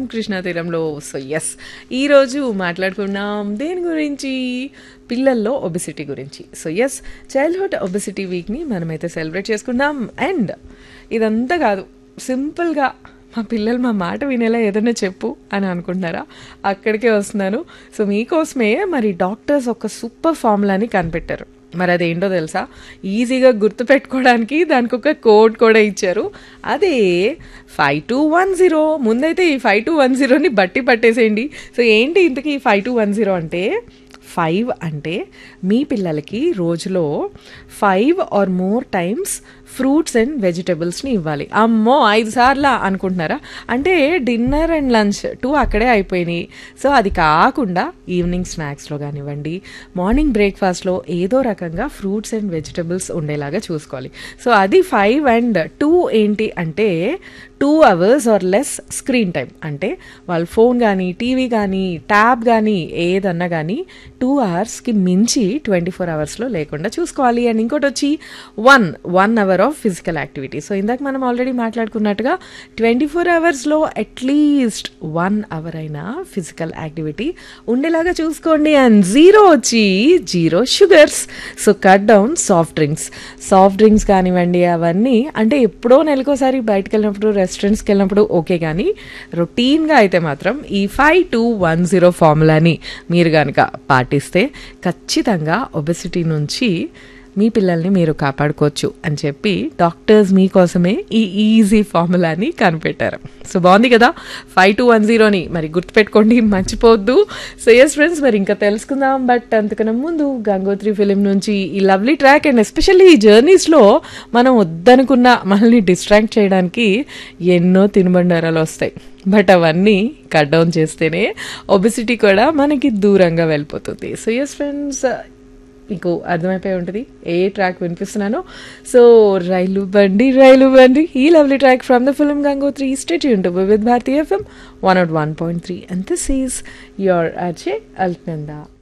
కృష్ణా తీరంలో so yes ఈరోజు మాట్లాడుకున్నాం దేని గురించి పిల్లల్లో ఒబిసిటీ గురించి సో ఎస్ చైల్డ్హుడ్ ఒబిసిటీ వీక్ని మనమైతే సెలబ్రేట్ చేసుకుందాం అండ్ ఇదంతా కాదు సింపుల్గా మా పిల్లలు మా మాట వినేలా ఏదైనా చెప్పు అని అనుకుంటున్నారా అక్కడికే వస్తున్నాను సో మీకోసమే మరి డాక్టర్స్ ఒక సూపర్ ఫార్ములాని కనిపెట్టారు మరి అదేంటో తెలుసా ఈజీగా గుర్తుపెట్టుకోవడానికి దానికి ఒక కోడ్ కూడా ఇచ్చారు అదే ఫైవ్ టూ వన్ జీరో ముందైతే ఈ ఫైవ్ టూ వన్ జీరోని బట్టి పట్టేసేయండి సో ఏంటి ఇంతకీ ఈ ఫైవ్ టూ వన్ జీరో అంటే ఫైవ్ అంటే మీ పిల్లలకి రోజులో five or more times fruits and వెజిటబుల్స్ని ఇవ్వాలి అమ్మో ఐదు సార్లా అనుకుంటున్నారా అంటే డిన్నర్ అండ్ లంచ్ టూ అక్కడే అయిపోయినాయి సో అది కాకుండా ఈవినింగ్ స్నాక్స్లో కానివ్వండి మార్నింగ్ బ్రేక్ఫాస్ట్లో ఏదో రకంగా ఫ్రూట్స్ అండ్ వెజిటబుల్స్ ఉండేలాగా చూసుకోవాలి సో అది ఫైవ్ అండ్ టూ ఏంటి అంటే two hours or less screen time అంటే వాళ్ళు ఫోన్ కానీ టీవీ కానీ ట్యాబ్ కానీ ఏదన్నా కానీ టూ అవర్స్కి మించి ట్వంటీ ఫోర్ అవర్స్లో లేకుండా చూసుకోవాలి అండ్ ఇంకోటి వచ్చి one one hour of physical activity so ఇందాక మనం ఆల్రెడీ మాట్లాడుకున్నట్టుగా ట్వంటీ ఫోర్ అవర్స్లో అట్లీస్ట్ వన్ అవర్ అయినా ఫిజికల్ యాక్టివిటీ ఉండేలాగా చూసుకోండి అండ్ జీరో వచ్చి zero sugars so cut down soft drinks soft drinks కానివ్వండి అవన్నీ అంటే ఎప్పుడో నెలకోసారి బయటకు వెళ్ళినప్పుడు రెస్టారెంట్స్కి వెళ్ళినప్పుడు ఓకే కానీ రొటీన్గా అయితే మాత్రం ఈ ఫైవ్ టూ వన్ జీరో ఫార్ములాని మీరు కనుక పాటిస్తే ఖచ్చితంగా ఒబెసిటీ నుంచి మీ పిల్లల్ని మీరు కాపాడుకోవచ్చు అని చెప్పి డాక్టర్స్ మీకోసమే ఈ ఈజీ ఫార్ములాని కనిపెట్టారు సో బాగుంది కదా ఫైవ్ టూ వన్ జీరోని మరి గుర్తుపెట్టుకోండి మర్చిపోవద్దు సో ఎస్ ఫ్రెండ్స్ మరి ఇంకా తెలుసుకుందాం బట్ అంతకన్నా ముందు గంగోత్రి ఫిలిం నుంచి ఈ లవ్లీ ట్రాక్ అండ్ ఎస్పెషల్లీ ఈ జర్నీస్లో మనం వద్దనుకున్న మనల్ని డిస్ట్రాక్ట్ చేయడానికి ఎన్నో తినుబండారాలు వస్తాయి బట్ అవన్నీ కట్ డౌన్ చేస్తేనే ఒబిసిటీ కూడా మనకి దూరంగా వెళ్ళిపోతుంది సో ఎస్ ఫ్రెండ్స్ మీకు అర్థమైపోయి ఉంటుంది ఏ ట్రాక్ వినిపిస్తున్నానో సో రైలు బండి రైలు బండి ఈ lovely track from the film Gangotri state ఉంటుంది with Bharati FM one not one point three and this is your Ajay అల్కందా